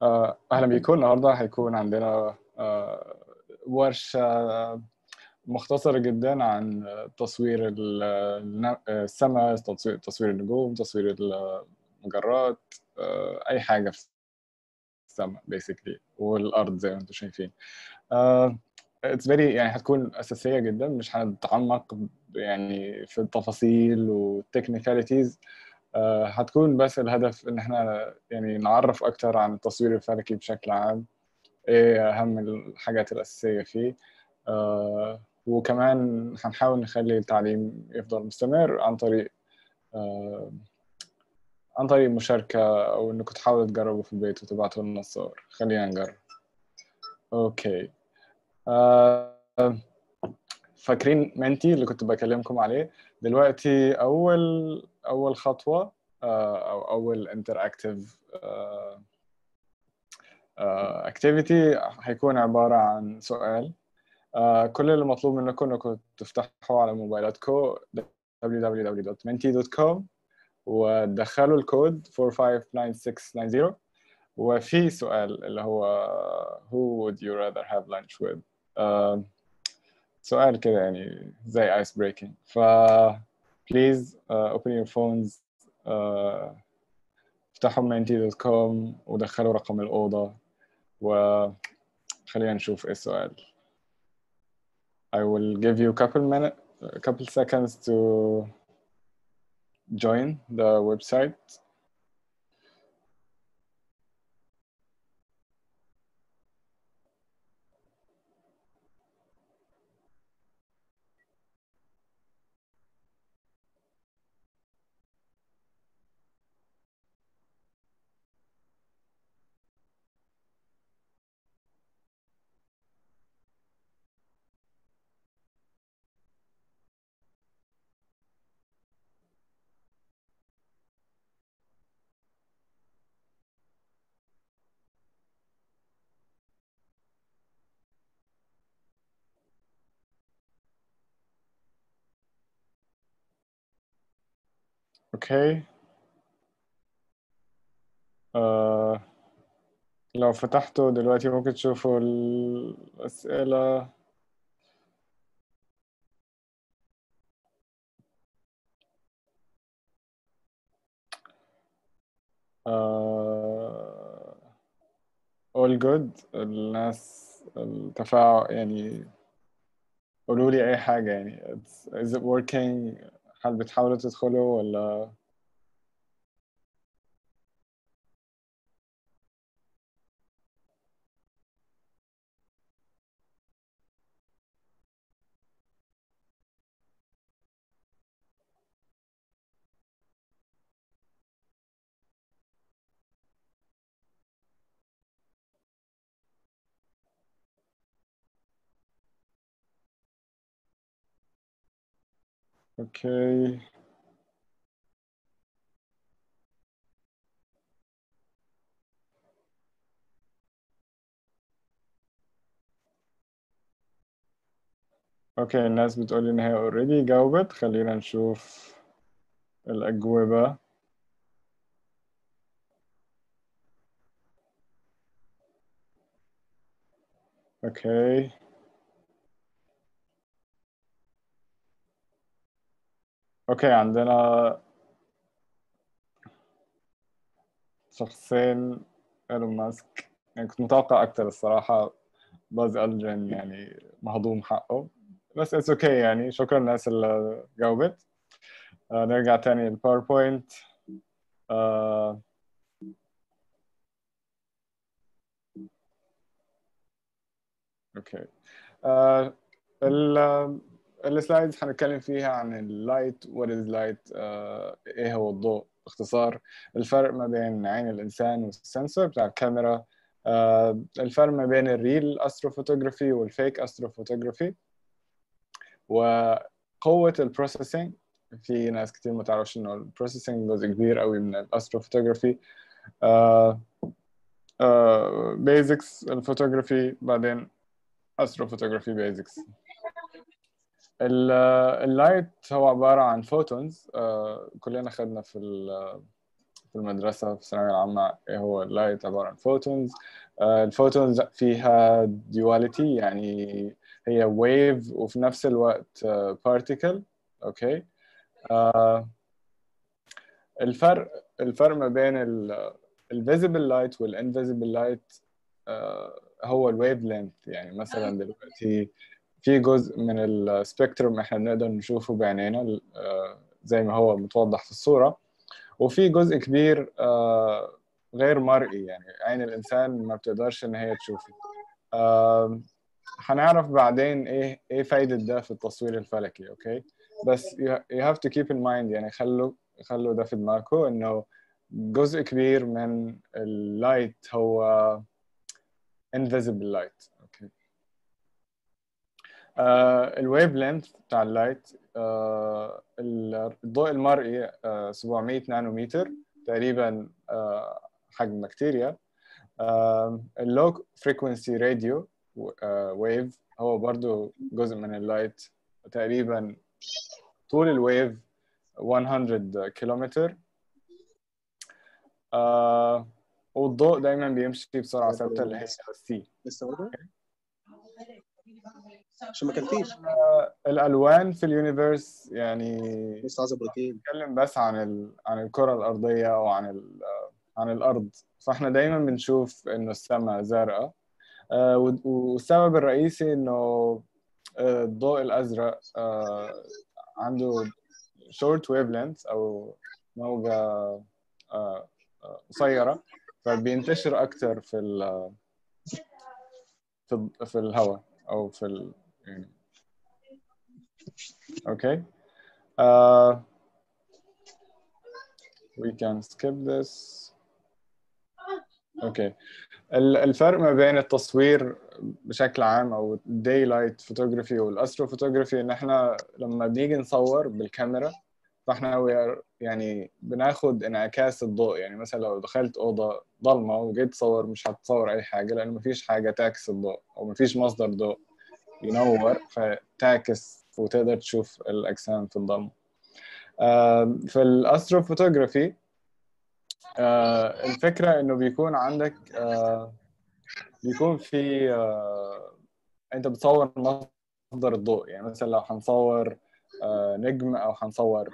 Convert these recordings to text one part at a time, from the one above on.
آه، اهلا بيكم النهارده هيكون عندنا آه، ورشه مختصره جدا عن تصوير ال- الن- السماء تصوير تصوير النجوم تصوير المجرات آه، اي حاجه في السماء بيسكلي والارض زي ما انتم شايفين اتس فيري يعني هتكون اساسيه جدا مش هنتعمق يعني في التفاصيل والتكنيكاليتيز آه، هتكون بس الهدف ان احنا يعني نعرف اكتر عن التصوير الفلكي بشكل عام ايه اهم الحاجات الاساسيه فيه آه، وكمان هنحاول نخلي التعليم يفضل مستمر عن طريق آه، عن طريق مشاركة أو إنكم تحاولوا تجربوا في البيت وتبعتوا لنا الصور خلينا نجرب أوكي آه، فاكرين منتي اللي كنت بكلمكم عليه دلوقتي أول أول خطوة آه، أو أول انتراكتيف اكتيفيتي هيكون عبارة عن سؤال آه، كل اللي مطلوب منكم انكم تفتحوا على موبايلاتكم www.menti.com وتدخلوا الكود 459690 وفي سؤال اللي هو who would you rather have lunch with آه، سؤال كده يعني زي ice breaking ف please uh, open your phones uh, افتحوا menti.com ودخلوا رقم الأوضة وخلينا نشوف ايه السؤال I will give you a couple minutes, a couple seconds to join the website. Okay. آه لو فتحته دلوقتي ممكن تشوفوا الأسئلة آه all good الناس التفاعل يعني قولوا لي أي حاجة يعني It's, is it working هل بتحاولوا تدخلوا ولا اوكي اوكي الناس بتقول ان هي اوريدي جاوبت خلينا نشوف الأجوبة اوكي اوكي عندنا شخصين ايلون ماسك يعني كنت متوقع اكتر الصراحة باز الدرين يعني مهضوم حقه بس اتس اوكي يعني شكرا للناس اللي جاوبت آه نرجع تاني للباوربوينت آه اوكي آه ال السلايدز هنتكلم فيها عن اللايت وات از لايت ايه هو الضوء باختصار الفرق ما بين عين الانسان والسنسور بتاع الكاميرا آه الفرق ما بين الريل استروفوتوغرافي والفيك استروفوتوغرافي وقوة البروسيسنج في ناس كتير ما تعرفش انه البروسيسنج جزء كبير قوي من الاستروفوتوغرافي بيزكس الفوتوغرافي بعدين استروفوتوغرافي بيزكس اللايت هو عبارة عن فوتونز كلنا خدنا في ال في المدرسة في الثانوية العامة إيه هو اللايت عبارة عن فوتونز الفوتونز فيها duality يعني هي wave وفي نفس الوقت particle أوكي آه، الفرق الفرق ما بين الفيزيبل لايت والانفيزيبل لايت هو الويف لينث يعني مثلا دلوقتي في جزء من السبيكتروم احنا بنقدر نشوفه بعينينا آه، زي ما هو متوضح في الصورة وفي جزء كبير آه، غير مرئي يعني عين الإنسان ما بتقدرش إن هي تشوفه آه، هنعرف بعدين إيه إيه فايدة ده في التصوير الفلكي أوكي بس you have to keep in mind يعني خلوا خلوا ده في دماغكم إنه جزء كبير من اللايت هو invisible light اوكي الويف لينث بتاع اللايت آه الضوء المرئي آه 700 نانومتر تقريبا آه حجم بكتيريا اللو فريكونسي راديو ويف هو برضو جزء من اللايت تقريبا طول الويف 100 كيلومتر آه والضوء دايما بيمشي بسرعه ثابته اللي هي سي لسه برضه عشان ما كلتيش الالوان في اليونيفرس يعني لسه عايزه بروتين نتكلم بس عن ال... عن الكره الارضيه او عن ال... عن الارض فاحنا دايما بنشوف انه السماء زرقاء آه والسبب الرئيسي انه الضوء الازرق آه عنده شورت ويف لينث او موجه قصيره فبينتشر اكثر في ال في في الهواء او في ال يعني اوكي uh, we can skip this اوكي الفرق ما بين التصوير بشكل عام او الداي لايت فوتوغرافي والاسترو فوتوغرافي ان احنا لما بنيجي نصور بالكاميرا فاحنا يعني بناخد انعكاس الضوء يعني مثلا لو دخلت اوضه ضلمه وجيت تصور مش هتصور اي حاجه لان مفيش حاجه تعكس الضوء او مفيش مصدر ضوء ينور فتعكس وتقدر تشوف الاجسام في الضلمه في الاسترو فوتوغرافي الفكره انه بيكون عندك بيكون في انت بتصور مصدر الضوء يعني مثلا لو هنصور نجم او هنصور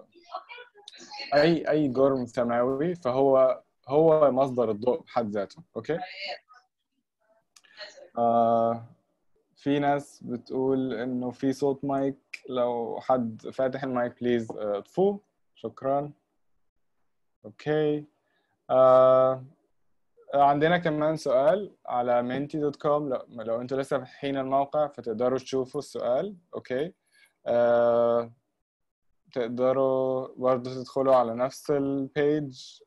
اي اي جرم سماوي فهو هو مصدر الضوء بحد ذاته اوكي آه في ناس بتقول انه في صوت مايك لو حد فاتح المايك بليز اطفوه شكرا اوكي آه عندنا كمان سؤال على menti.com لو, لو انتوا لسه فاتحين الموقع فتقدروا تشوفوا السؤال اوكي آه تقدروا برضه تدخلوا على نفس البيج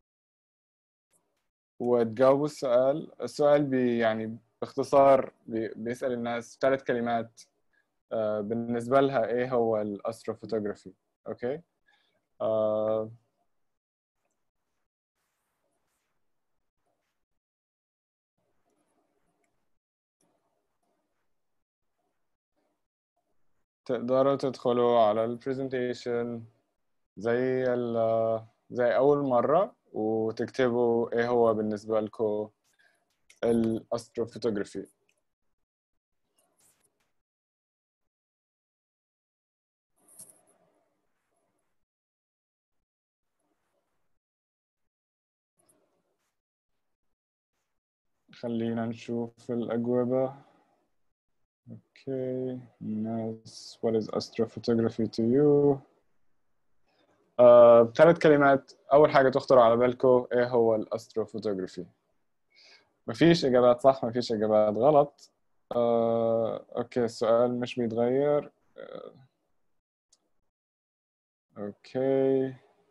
وتجاوبوا السؤال السؤال بي يعني باختصار بي بيسأل الناس ثلاث كلمات آه بالنسبة لها ايه هو الاستروفوتوغرافي اوكي آه تقدروا تدخلوا على البرزنتيشن زي زي أول مرة وتكتبوا إيه هو بالنسبة لكم الأستروفوتوغرافي خلينا نشوف الأجوبة Okay, nice. What is astrophotography to you? uh, ثلاث كلمات أول حاجة تخطر على بالكم إيه هو الأستروفوتوغرافي؟ مفيش إجابات صح مفيش إجابات غلط uh, أوكي السؤال مش بيتغير uh, أوكي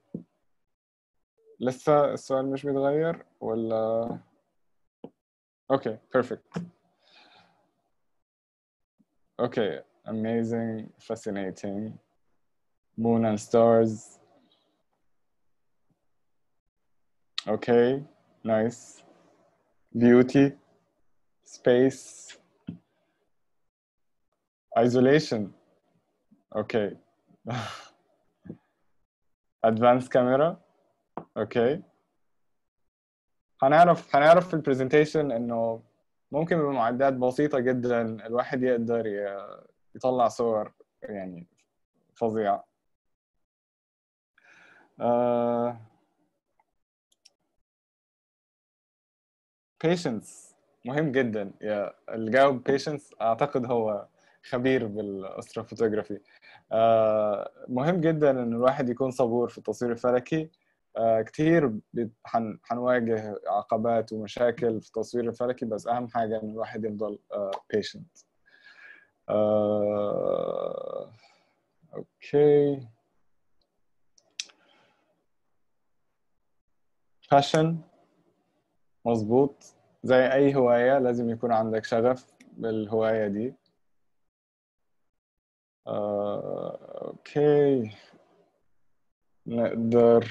لسه السؤال مش بيتغير ولا أوكي perfect Okay, amazing, fascinating. Moon and stars. Okay, nice. Beauty, space, isolation. Okay. Advanced camera. اوكي هنعرف هنعرف في البرزنتيشن انه ممكن بمعدات بسيطة جدا الواحد يقدر ي- يطلع صور يعني فظيعة آه patience مهم جدا يا اللي جاوب patience اعتقد هو خبير بالاستروفوتوغرافي آه مهم جدا ان الواحد يكون صبور في التصوير الفلكي آه كتير بت- حن- حنواجه عقبات ومشاكل في التصوير الفلكي بس اهم حاجة ان الواحد يفضل آه patient آه اوكي passion مظبوط زي أي هواية لازم يكون عندك شغف بالهواية دي آه، أوكي نقدر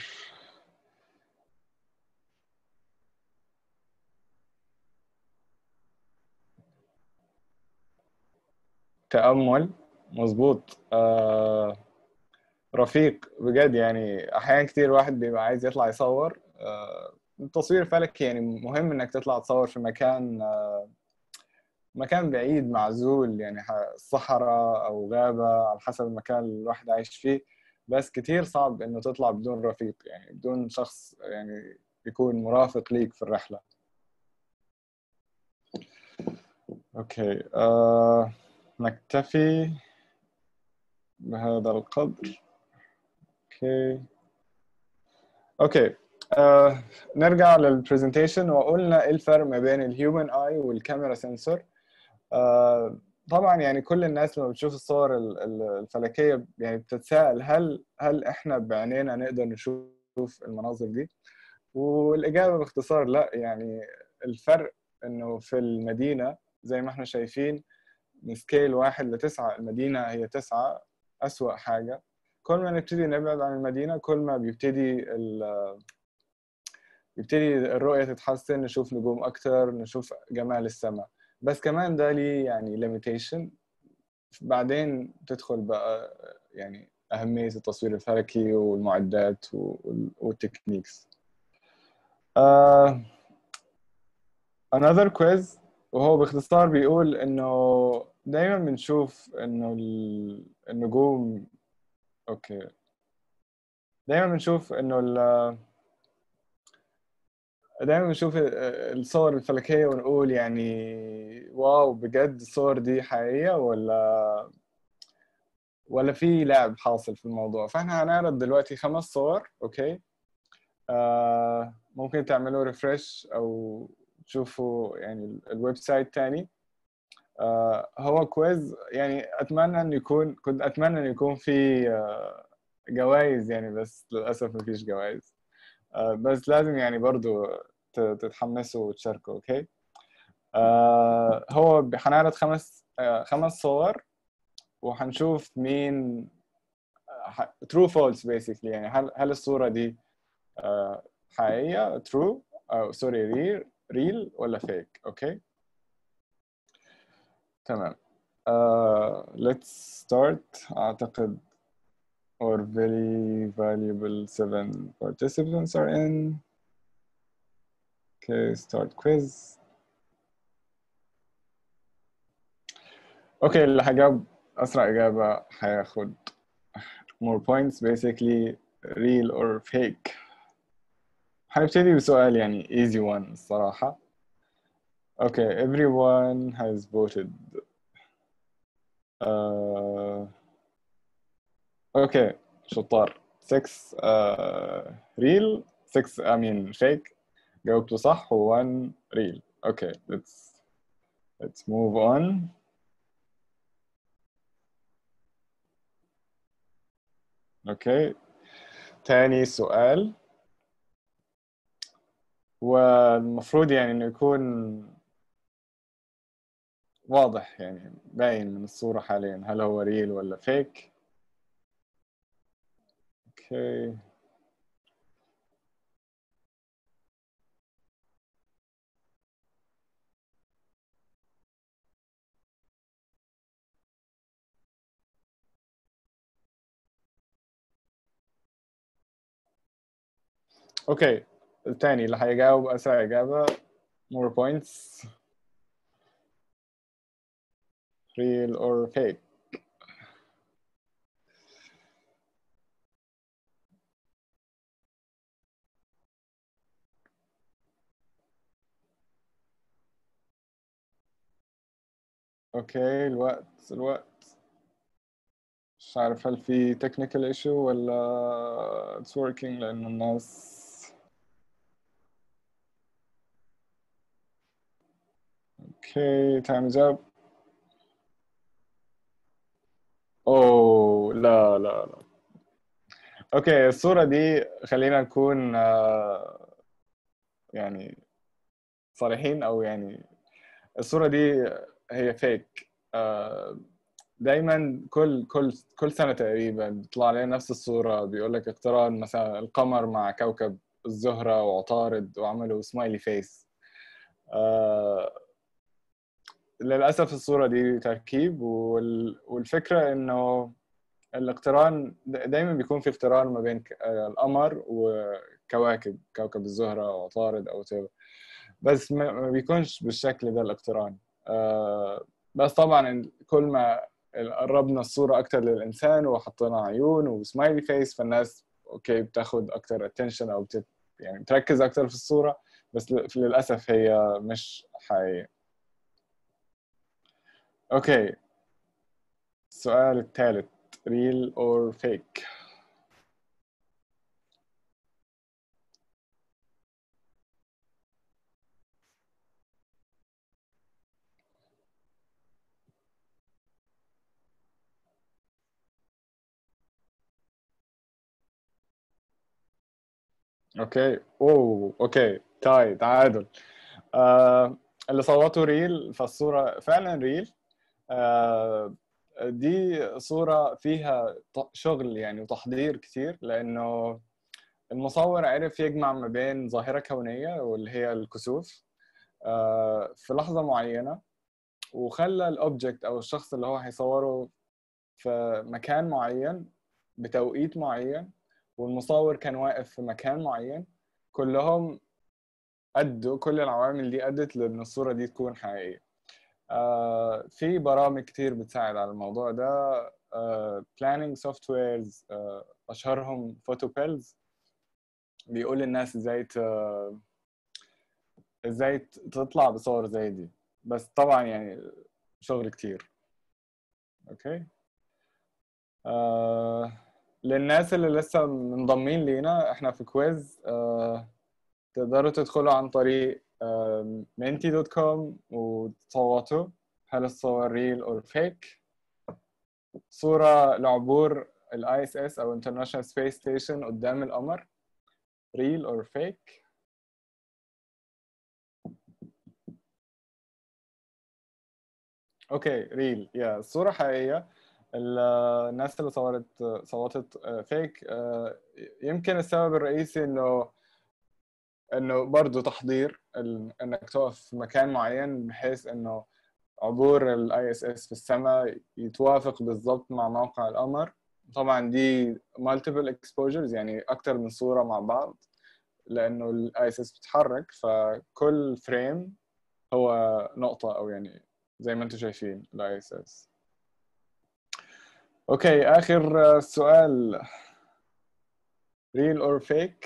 تأمل مظبوط آه، رفيق بجد يعني أحيانا كتير واحد بيبقى عايز يطلع يصور آه، التصوير الفلكي يعني مهم إنك تطلع تصور في مكان آه، مكان بعيد معزول يعني ح- صحراء أو غابة على حسب المكان اللي الواحد عايش فيه بس كتير صعب إنه تطلع بدون رفيق يعني بدون شخص يعني يكون مرافق ليك في الرحلة أوكي آه نكتفي بهذا القدر أوكي أوكي آه نرجع للبرزنتيشن وقلنا إيه الفرق ما بين الهيومن آي والكاميرا سنسور آه طبعا يعني كل الناس لما بتشوف الصور ال- ال- الفلكية يعني بتتساءل هل هل إحنا بعينينا نقدر نشوف المناظر دي؟ والإجابة باختصار لا يعني الفرق إنه في المدينة زي ما إحنا شايفين من سكيل واحد لتسعة المدينة هي تسعة أسوأ حاجة كل ما نبتدي نبعد عن المدينة كل ما بيبتدي ال يبتدي الرؤية تتحسن نشوف نجوم أكتر نشوف جمال السماء بس كمان ده ليه يعني limitation بعدين تدخل بقى يعني أهمية التصوير الفلكي والمعدات وال- والتكنيكس uh, another quiz وهو باختصار بيقول إنه دايما بنشوف إنه ال- النجوم أوكي دايما بنشوف إنه ال- دايما بنشوف الصور الفلكية ونقول يعني واو بجد الصور دي حقيقية ولا ولا في لعب حاصل في الموضوع فاحنا هنعرض دلوقتي خمس صور اوكي آه ممكن تعملوا ريفرش او تشوفوا يعني الويب سايت تاني آه هو كويز يعني اتمنى ان يكون كنت اتمنى ان يكون في آه جوائز يعني بس للاسف مفيش جوائز آه بس لازم يعني برضو ت- تتحمسوا وتشاركوا اوكي آه هو ب- هنعرض خمس آه خمس صور وهنشوف مين ح- true false basically يعني هل هل الصورة دي آه، حقيقية true أو سوري real real ولا fake اوكي تمام uh, let's start أعتقد our very valuable seven participants are in okay start quiz اوكي اللي هجاوب أسرع إجابة هياخد more points basically real or fake هنبتدي بسؤال يعني easy one الصراحة Okay, everyone has voted. Uh, okay, شطار. Six uh, real, six I mean fake. جاوبتوا صح و one real. Okay, let's let's move on. Okay, تاني سؤال. والمفروض يعني إنه يكون واضح يعني باين من الصورة حاليا هل هو ريل ولا فيك اوكي اوكي الثاني اللي هيجاوب اسرع اجابه more points real or fake اوكي الوقت الوقت مش عارف هل في technical issue ولا it's working لأن الناس اوكي time's up اوه لا لا لا اوكي الصورة دي خلينا نكون آه، يعني صريحين او يعني الصورة دي هي فيك دايما كل كل كل سنة تقريبا بيطلع لنا نفس الصورة بيقول لك اقتران مثلا القمر مع كوكب الزهرة وعطارد وعملوا سمايلي فيس للأسف الصورة دي تركيب وال- والفكرة إنه الاقتران دا- دايما بيكون في اقتران ما بين ك- آه، القمر وكواكب كوكب الزهرة أو عطارد أو تبا بس ما ما بيكونش بالشكل ده الاقتران آه، بس طبعا كل ما قربنا الصورة أكتر للإنسان وحطينا عيون وسمايلي فيس فالناس أوكي بتاخد أكتر attention أو بتت يعني بتركز أكتر في الصورة بس ل- للأسف هي مش حقيقية أوكي السؤال الثالث real or fake اوكي اوه اوكي تاي تعادل آه اللي صوتوا ريل فالصورة فعلا ريل آه دي صورة فيها ط- شغل يعني وتحضير كتير لأنه المصور عرف يجمع ما بين ظاهرة كونية واللي هي الكسوف آه في لحظة معينة وخلى الأوبجكت أو الشخص اللي هو هيصوره في مكان معين بتوقيت معين والمصور كان واقف في مكان معين كلهم أدوا كل العوامل دي أدت لأن الصورة دي تكون حقيقية آه، في برامج كتير بتساعد على الموضوع ده آه، planning softwares آه، أشهرهم فوتوبيلز بيقول للناس ازاي ت... ازاي ت- تطلع بصور زي دي بس طبعا يعني شغل كتير اوكي آه للناس اللي لسه منضمين لينا احنا في كويز آه تقدروا تدخلوا عن طريق مينتي دوت كوم وتصوتوا هل الصور ريل اور فيك صورة لعبور الاي اس اس او International Space Station قدام القمر ريل اور فيك اوكي ريل يا الصورة حقيقية ال- الناس اللي صورت صوتت فيك يمكن السبب الرئيسي انه انه برضه تحضير ال- انك تقف في مكان معين بحيث انه عبور الاي اس اس في السماء يتوافق بالضبط مع موقع القمر طبعا دي multiple exposures يعني اكتر من صورة مع بعض لانه الاي اس اس بتتحرك فكل فريم هو نقطة او يعني زي ما انتم شايفين الاي اس اس اوكي اخر سؤال real or fake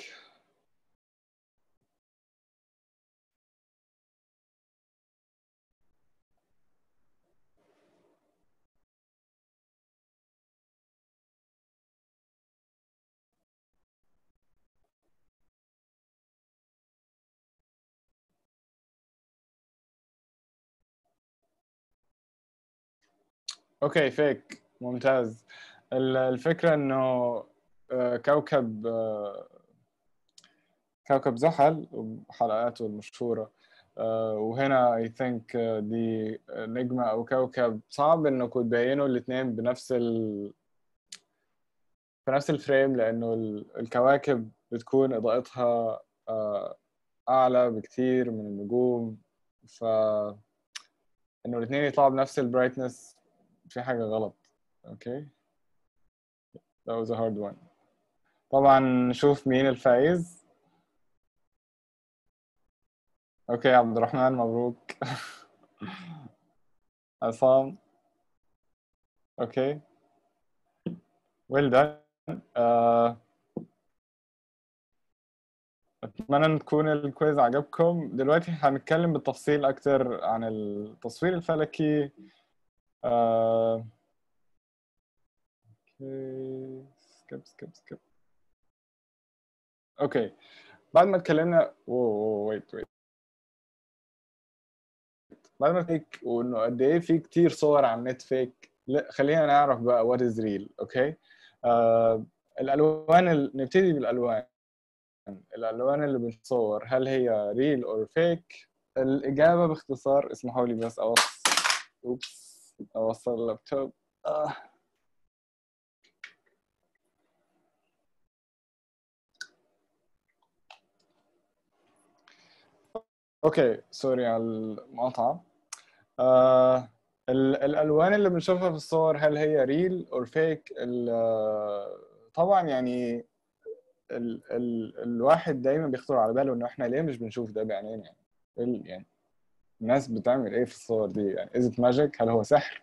اوكي فيك ممتاز ال- الفكرة انه آه، كوكب آه، كوكب زحل وحلقاته المشهورة آه، وهنا اي ثينك دي نجمة او كوكب صعب انكم تبينوا الاثنين بنفس ال في نفس الفريم لانه ال- الكواكب بتكون اضاءتها آه، اعلى بكثير من النجوم ف انه الاثنين يطلعوا بنفس البرايتنس في حاجة غلط اوكي that was a hard one طبعا نشوف مين الفايز اوكي عبد الرحمن مبروك عصام اوكي ويل دان اتمنى ان تكون الكويز عجبكم دلوقتي هنتكلم بالتفصيل اكتر عن التصوير الفلكي آه... اوكي سكيب سكيب سكيب اوكي بعد ما اتكلمنا ويت ويت بعد ما فيك وانه قد ايه في كتير صور على النت فيك لا خلينا نعرف بقى وات از ريل اوكي آه الالوان ال... نبتدي بالالوان الالوان اللي بنصور هل هي ريل اور فيك الاجابه باختصار اسمحوا لي بس اوصل اوبس اوصل اللابتوب آه. اوكي سوري على المقاطعه آه الالوان اللي بنشوفها في الصور هل هي ريل اور فيك طبعا يعني ال ال الواحد دايما بيخطر على باله انه احنا ليه مش بنشوف ده بعينينا يعني ال يعني الناس بتعمل ايه في الصور دي يعني از ماجيك هل هو سحر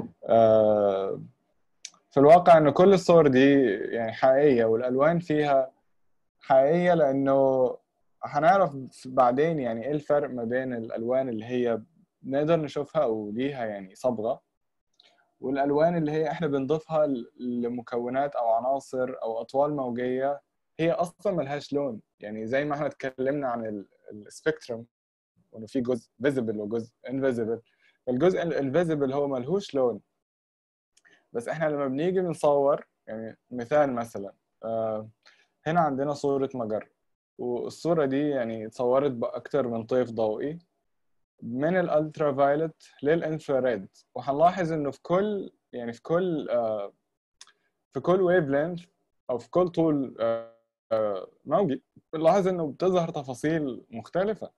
آه في الواقع انه كل الصور دي يعني حقيقيه والالوان فيها حقيقيه لانه هنعرف بعدين يعني ايه الفرق ما بين الالوان اللي هي نقدر نشوفها او ليها يعني صبغه والالوان اللي هي احنا بنضيفها لمكونات او عناصر او اطوال موجيه هي اصلا ملهاش لون يعني زي ما احنا اتكلمنا عن السبيكترم وانه في جزء فيزيبل وجزء انفيزيبل الجزء الفيزيبل هو ملهوش لون بس احنا لما بنيجي بنصور يعني مثال مثلا آه هنا عندنا صورة مجرة والصورة دي يعني اتصورت بأكثر من طيف ضوئي من الالترا فايلت للانفراريد وهنلاحظ انه في كل يعني في كل آه في كل ويف لينث او في كل طول آه موجي بنلاحظ انه بتظهر تفاصيل مختلفة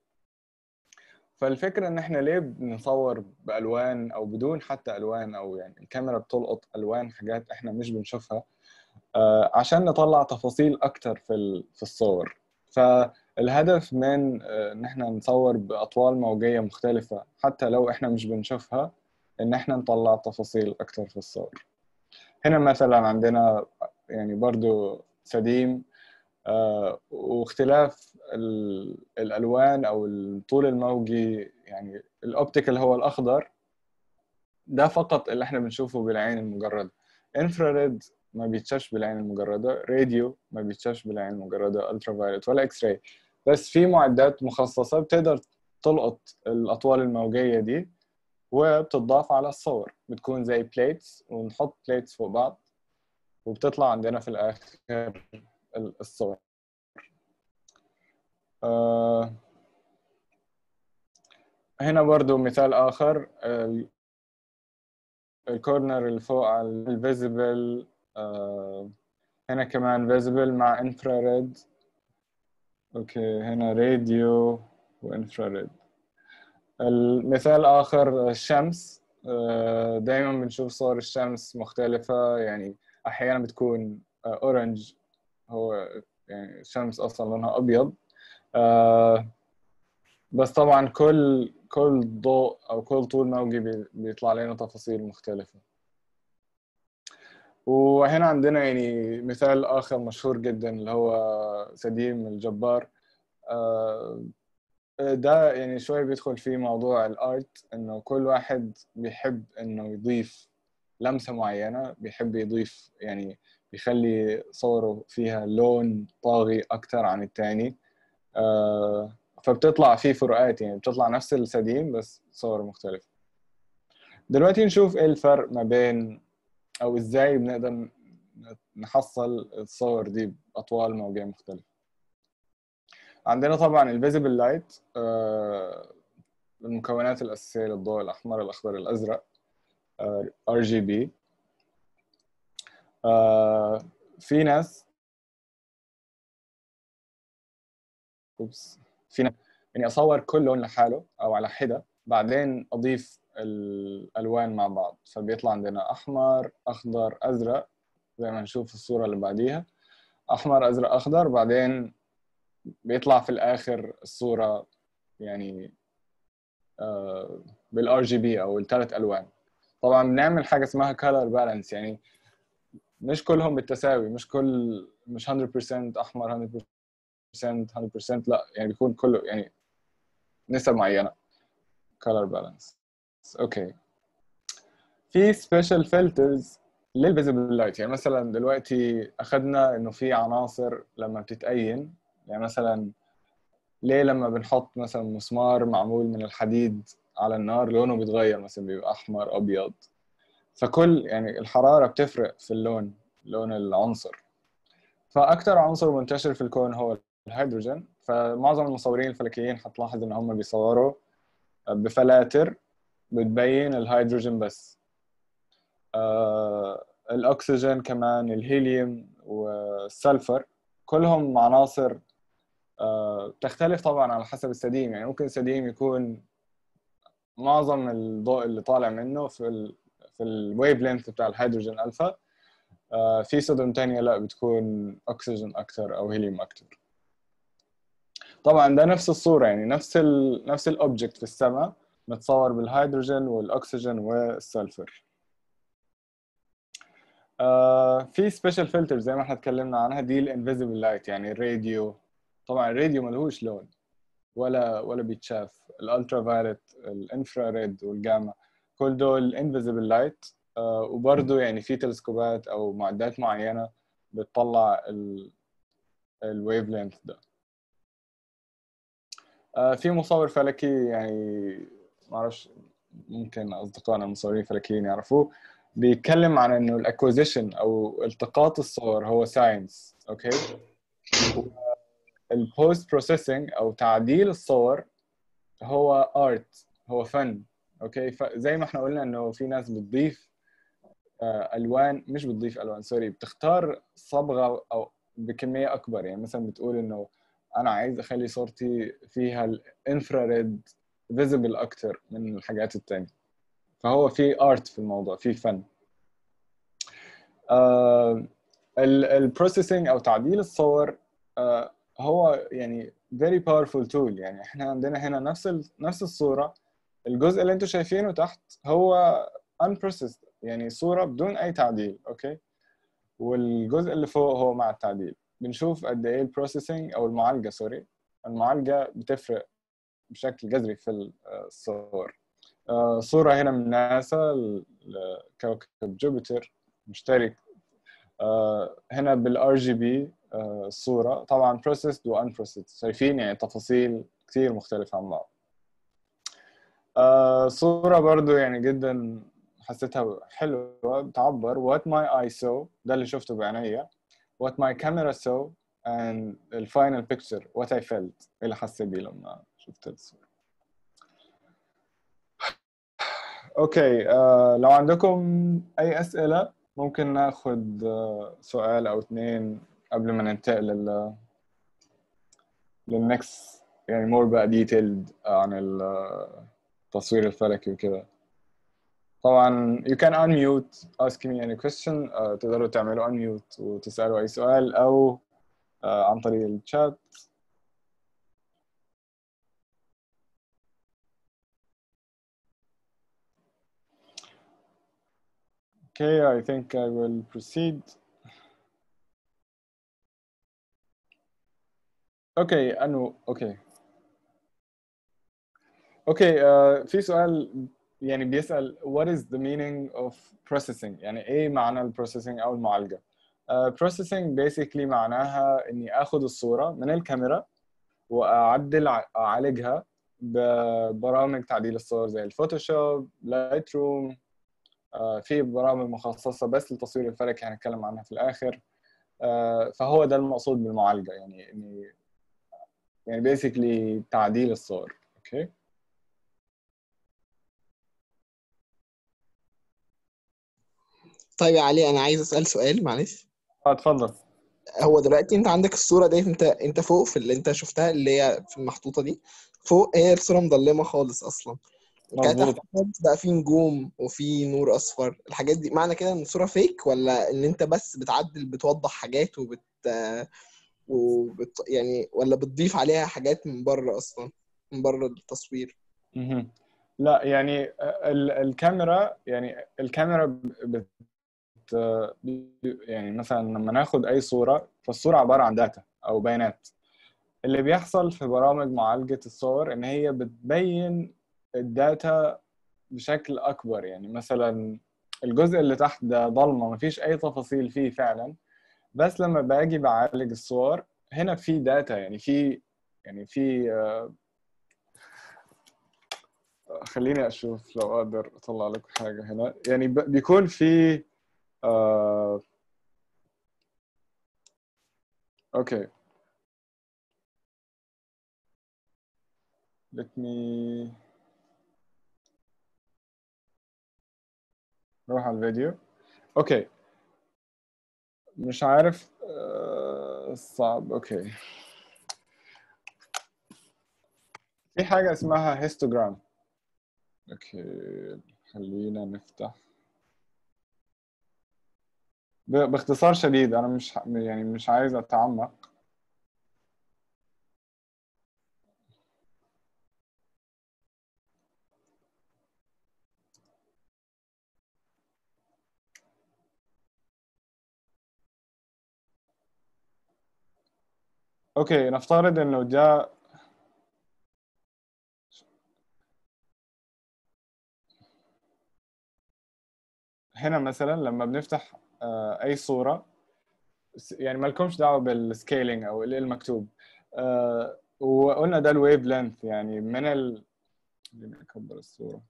فالفكرة ان احنا ليه بنصور بالوان او بدون حتى الوان او يعني الكاميرا بتلقط الوان حاجات احنا مش بنشوفها آه عشان نطلع تفاصيل اكتر في في الصور فالهدف من ان احنا نصور باطوال موجيه مختلفه حتى لو احنا مش بنشوفها ان احنا نطلع تفاصيل اكتر في الصور هنا مثلا عندنا يعني برضو سديم آه واختلاف الالوان او الطول الموجي يعني الاوبتيكال هو الاخضر ده فقط اللي احنا بنشوفه بالعين المجرده انفراريد ما بيتشافش بالعين المجرده راديو ما بيتشافش بالعين المجرده الترا فايولت ولا اكس راي بس في معدات مخصصه بتقدر تلقط الاطوال الموجيه دي وبتضاف على الصور بتكون زي بليتس ونحط بليتس فوق بعض وبتطلع عندنا في الاخر الصور آه هنا برضو مثال اخر الكورنر اللي فوق على الفيزيبل آه هنا كمان فيزيبل مع انفراريد اوكي هنا راديو وانفراريد المثال اخر الشمس آه دايما بنشوف صور الشمس مختلفة يعني احيانا بتكون اورنج هو يعني الشمس اصلا لونها ابيض آه بس طبعا كل كل ضوء او كل طول موجي بيطلع لنا تفاصيل مختلفه وهنا عندنا يعني مثال اخر مشهور جدا اللي هو سديم الجبار آه ده يعني شوي بيدخل في موضوع الارت انه كل واحد بيحب انه يضيف لمسه معينه بيحب يضيف يعني بيخلي صوره فيها لون طاغي اكثر عن الثاني آه فبتطلع في فروقات يعني بتطلع نفس السديم بس صور مختلفة دلوقتي نشوف ايه الفرق ما بين او ازاي بنقدر نحصل الصور دي باطوال موجية مختلفة عندنا طبعا الفيزيبل لايت المكونات الأساسية للضوء الأحمر الأخضر الأزرق ار جي بي في ناس اوبس فينا اني اصور كل لون لحاله او على حده بعدين اضيف الالوان مع بعض فبيطلع عندنا احمر اخضر ازرق زي ما نشوف في الصوره اللي بعديها احمر ازرق اخضر بعدين بيطلع في الاخر الصوره يعني آه بالار جي بي او الثلاث الوان طبعا بنعمل حاجه اسمها كلر بالانس يعني مش كلهم بالتساوي مش كل مش 100% احمر 100% 100% لا يعني بيكون كله يعني نسب معينه color balance اوكي في سبيشال فلترز للفيزبل لايت يعني مثلا دلوقتي اخذنا انه في عناصر لما بتتأين يعني مثلا ليه لما بنحط مثلا مسمار معمول من الحديد على النار لونه بيتغير مثلا بيبقى احمر ابيض فكل يعني الحراره بتفرق في اللون لون العنصر فاكثر عنصر منتشر في الكون هو الهيدروجين فمعظم المصورين الفلكيين حتلاحظ ان هم بيصوروا بفلاتر بتبين الهيدروجين بس آه الاكسجين كمان الهيليوم والسلفر كلهم عناصر آه تختلف طبعا على حسب السديم يعني ممكن السديم يكون معظم الضوء اللي طالع منه في ال في الويف لينث بتاع الهيدروجين الفا آه في سدم تانية لا بتكون اكسجين اكثر او هيليوم اكثر طبعا ده نفس الصوره يعني نفس ال نفس الاوبجكت في السماء متصور بالهيدروجين والاكسجين والسلفر آه في سبيشال فلتر زي ما احنا اتكلمنا عنها دي الانفيزبل لايت يعني الراديو طبعا الراديو ملهوش لون ولا ولا بيتشاف الالترا فايلت الانفراريد والجاما كل دول انفيزبل لايت آه وبرضه يعني في تلسكوبات او معدات معينه بتطلع الويف لينث ده آه في مصور فلكي يعني ما اعرفش ممكن اصدقائنا المصورين الفلكيين يعرفوه بيتكلم عن انه الاكوزيشن او التقاط الصور هو ساينس اوكي البوست بروسيسنج او تعديل الصور هو ارت هو فن اوكي فزي ما احنا قلنا انه في ناس بتضيف الوان مش بتضيف الوان سوري بتختار صبغه او بكميه اكبر يعني مثلا بتقول انه انا عايز اخلي صورتي فيها الانفراريد فيزبل اكتر من الحاجات التانية فهو في ارت في الموضوع في فن آه البروسيسنج او تعديل الصور آه هو يعني very powerful tool يعني احنا عندنا هنا نفس نفس الصوره الجزء اللي انتم شايفينه تحت هو unprocessed يعني صوره بدون اي تعديل اوكي والجزء اللي فوق هو مع التعديل بنشوف قد ايه البروسيسنج او المعالجه سوري المعالجه بتفرق بشكل جذري في الصور صورة هنا من ناسا لكوكب جوبيتر مشترك هنا بالار جي بي الصورة طبعا بروسيسد وان بروسيسد شايفين يعني تفاصيل كثير مختلفة عن بعض صورة برضو يعني جدا حسيتها حلوة بتعبر what my eye saw ده اللي شفته بعينيا what my camera saw and the final picture what I felt اللي حسيت بيه لما شفت الصورة اوكي آه لو عندكم اي اسئله ممكن ناخذ آه سؤال او اثنين قبل ما ننتقل لل للنكست يعني مور بقى ديتيلد عن التصوير الفلكي وكده طبعا you can unmute ask me any question uh, تقدروا تعملوا unmute وتسألوا أي سؤال أو uh, عن طريق الشات Okay, I think I will proceed. Okay, أنو okay. Okay, uh, في سؤال يعني بيسأل what is the meaning of processing يعني إيه معنى البروسيسنج أو المعالجة؟ Uh, processing basically معناها إني آخذ الصورة من الكاميرا وأعدل أعالجها ببرامج تعديل الصور زي الفوتوشوب، لايت روم، في برامج مخصصه بس للتصوير الفلكي هنتكلم عنها في الاخر فهو ده المقصود بالمعالجه يعني اني يعني بيسكلي تعديل الصور اوكي طيب يا علي انا عايز اسال سؤال معلش اه اتفضل هو دلوقتي انت عندك الصوره ديت انت انت فوق في اللي انت شفتها اللي هي في المحطوطه دي فوق هي الصوره مظلمه خالص اصلا وكانت تحت خالص بقى في نجوم وفي نور اصفر الحاجات دي معنى كده ان الصوره فيك ولا ان انت بس بتعدل بتوضح حاجات وبت وبت يعني ولا بتضيف عليها حاجات من بره اصلا من بره التصوير مهم. لا يعني ال- الكاميرا يعني الكاميرا بت يعني مثلا لما ناخد اي صوره فالصوره عباره عن داتا او بيانات اللي بيحصل في برامج معالجه الصور ان هي بتبين الداتا بشكل اكبر يعني مثلا الجزء اللي تحت ده ضلمه مفيش اي تفاصيل فيه فعلا بس لما باجي بعالج الصور هنا في داتا يعني في يعني في آه، خليني اشوف لو اقدر اطلع لكم حاجه هنا يعني ب- بيكون في آه... اوكي let me نروح على الفيديو اوكي مش عارف آه... صعب اوكي في حاجه اسمها هيستوجرام اوكي خلينا نفتح ب- باختصار شديد انا مش ح- يعني مش عايز اتعمق اوكي نفترض انه ده هنا مثلا لما بنفتح آه، اي صوره س- يعني ما لكمش دعوه بالسكيلينج او اللي المكتوب آه، وقلنا ده الويف لينث يعني من ال خليني اكبر الصوره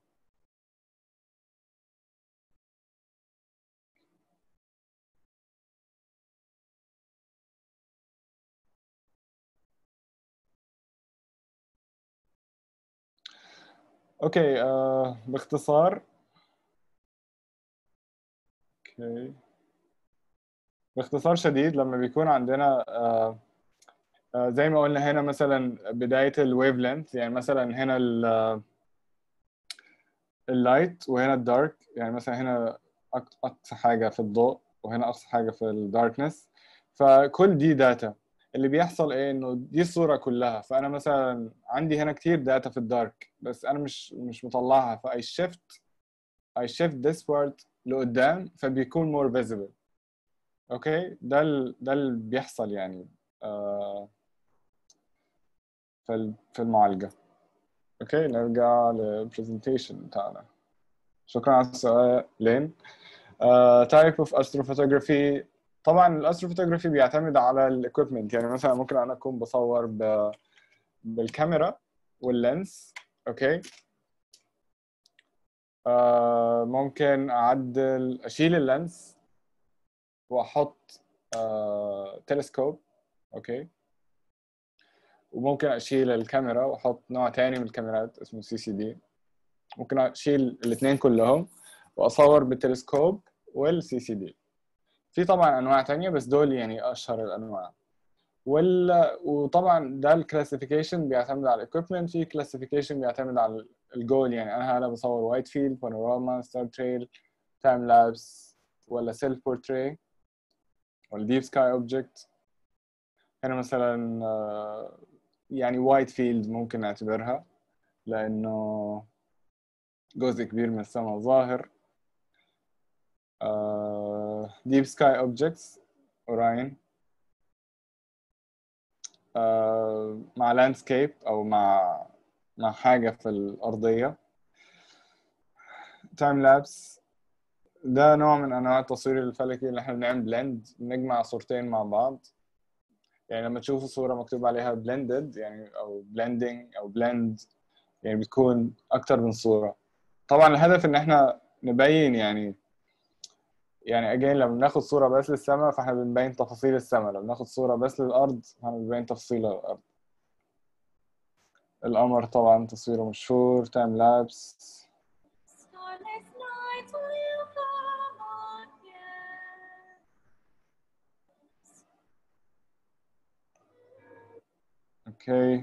اوكي آه باختصار اوكي باختصار شديد لما بيكون عندنا آه آه زي ما قلنا هنا مثلا بداية الويف لينث يعني مثلا هنا اللايت وهنا الدارك يعني مثلا هنا أق- أقصى حاجة في الضوء وهنا أقصى حاجة في الداركنس فكل دي داتا اللي بيحصل ايه انه دي الصورة كلها فانا مثلا عندي هنا كتير داتا في الدارك بس انا مش مش مطلعها فاي شيفت I shift this part لقدام فبيكون more visible اوكي ده ال... ده اللي بيحصل يعني آه في ال- في المعالجة اوكي نرجع للبرزنتيشن بتاعنا شكرا على السؤال لين uh, type of astrophotography طبعا الاستروفوتوغرافي بيعتمد على الاكويبمنت يعني مثلا ممكن انا اكون بصور ب... بالكاميرا واللينس اوكي آه ممكن اعدل اشيل اللينس واحط آه تلسكوب اوكي وممكن اشيل الكاميرا واحط نوع تاني من الكاميرات اسمه سي سي دي ممكن اشيل الاثنين كلهم واصور بالتلسكوب والسي سي دي في طبعا انواع تانية بس دول يعني اشهر الانواع وال... وطبعا ده الكلاسيفيكيشن بيعتمد على الاكويبمنت في كلاسيفيكيشن بيعتمد على الجول يعني انا هلا بصور وايت فيلد بانوراما ستار تريل تايم لابس ولا سيلف بورتري ولا ديب سكاي اوبجكت هنا مثلا آه، يعني وايت فيلد ممكن نعتبرها لانه جزء كبير من السماء ظاهر ديب سكاي اوبجكتس اوراين مع لاندسكيب او مع مع حاجه في الارضيه تايم لابس ده نوع من انواع التصوير الفلكي اللي احنا بنعمل بلند بنجمع صورتين مع بعض يعني لما تشوفوا صوره مكتوب عليها blended يعني او blending او blend يعني بتكون اكتر من صوره طبعا الهدف ان احنا نبين يعني يعني اجين لما بناخد صوره بس للسماء فاحنا بنبين تفاصيل السماء لما بناخد صوره بس للارض فاحنا بنبين تفاصيل الارض القمر طبعا تصويره مشهور تايم لابس Starless nights will come again. اوكي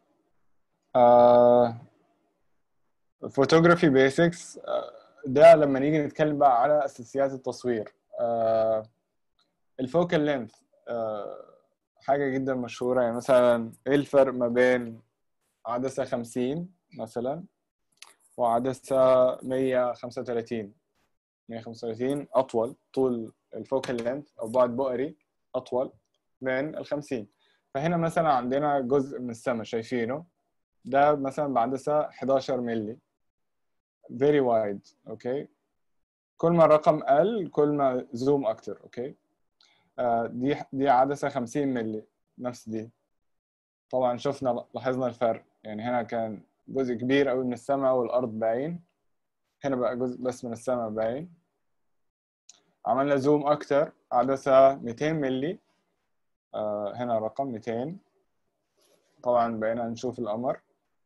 آه فوتوغرافي بيسكس ده لما نيجي نتكلم بقى على اساسيات التصوير آه الفوكال لينث آه حاجه جدا مشهوره يعني مثلا ايه الفرق ما بين عدسة 50 مثلا وعدسة 135 135 أطول طول الفوكال لينث أو بعد بؤري أطول من ال 50 فهنا مثلا عندنا جزء من السماء شايفينه ده مثلا بعدسة 11 مللي very wide اوكي كل ما الرقم قل كل ما زوم اكتر اوكي آه دي دي عدسة 50 مللي نفس دي طبعا شفنا لاحظنا الفرق يعني هنا كان جزء كبير قوي من السماء والارض باين هنا بقى جزء بس من السماء باين عملنا زوم اكتر عدسة 200 مللي آه هنا رقم 200 طبعا بقينا نشوف القمر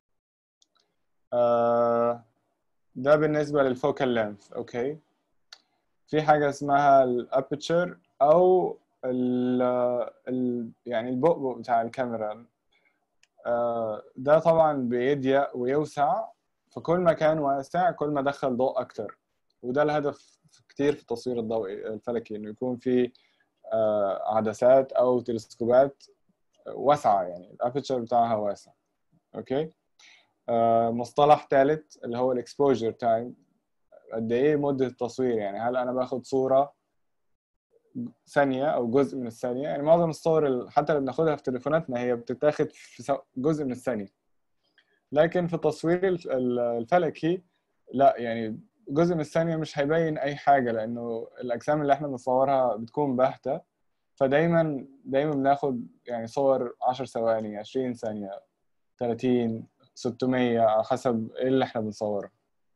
آه ده بالنسبة للفوكال لينث اوكي في حاجة اسمها الابتشر او ال ال يعني البؤبؤ بتاع الكاميرا آه ده طبعا بيضيق ويوسع فكل ما كان واسع كل ما دخل ضوء اكتر وده الهدف كتير في التصوير الضوئي الفلكي انه يكون في آه عدسات او تلسكوبات واسعة يعني الابتشر بتاعها واسع اوكي آه مصطلح ثالث اللي هو الاكسبوجر تايم قد ايه مده التصوير يعني هل انا باخد صوره ثانيه او جزء من الثانيه يعني معظم الصور حتى اللي بناخدها في تليفوناتنا هي بتتاخد في جزء من الثانيه لكن في التصوير الفلكي لا يعني جزء من الثانيه مش هيبين اي حاجه لانه الاجسام اللي احنا بنصورها بتكون باهته فدايما دايما بناخد يعني صور 10 ثواني 20 ثانيه 30 600 على حسب ايه اللي احنا بنصوره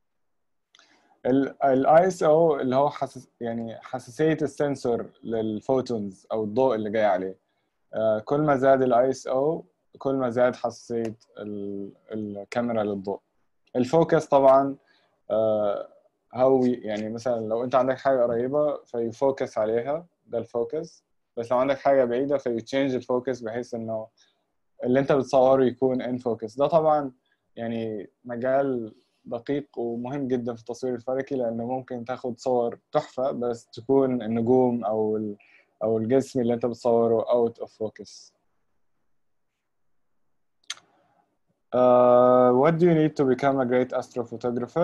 الاي اس او اللي هو حسس يعني حساسيه السنسور للفوتونز او الضوء اللي جاي عليه uh, كل ما زاد الاي اس او كل ما زاد حساسيه الكاميرا للضوء الفوكس طبعا uh, هو يعني مثلا لو انت عندك حاجه قريبه فيفوكس عليها ده الفوكس بس لو عندك حاجه بعيده فيتشينج الفوكس بحيث انه اللي انت بتصوره يكون ان فوكس ده طبعا يعني مجال دقيق ومهم جدا في التصوير الفلكي لانه ممكن تاخد صور تحفه بس تكون النجوم او او الجسم اللي انت بتصوره اوت اوف فوكس Uh, what do you need to become a great astrophotographer?